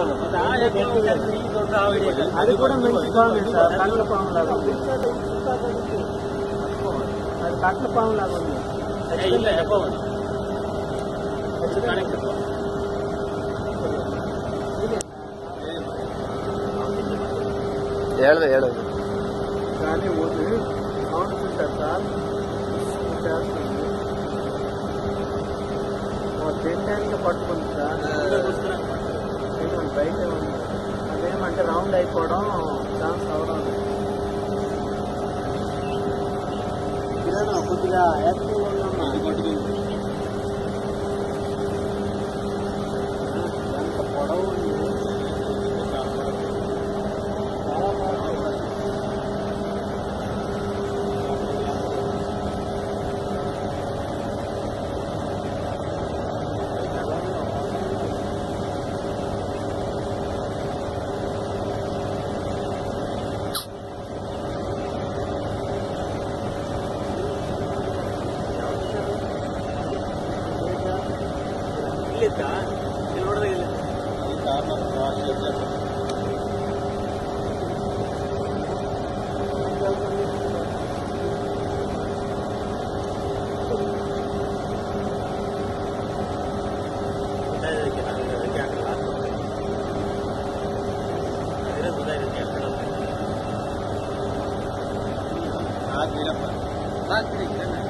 అది కూడా మంచి బాగుంది సార్ కట్ల పాము లాగా ఉంది అది కట్ల పాము లాగా ఉంది ఏడదు ఏడదు కానీ ఊరి సౌండ్ చూశారు సార్ చేస్తుంది తినడానికి పట్టుకుంది సార్ తినమని బయట ఉంది అదేమంటే రౌండ్ అయిపోవడం ఛాన్స్ అవడం కొద్దిగా యాక్టివ్ ఉన్నా ఎంత పొడవు ఉంది చాలా బాగుంది. నాకు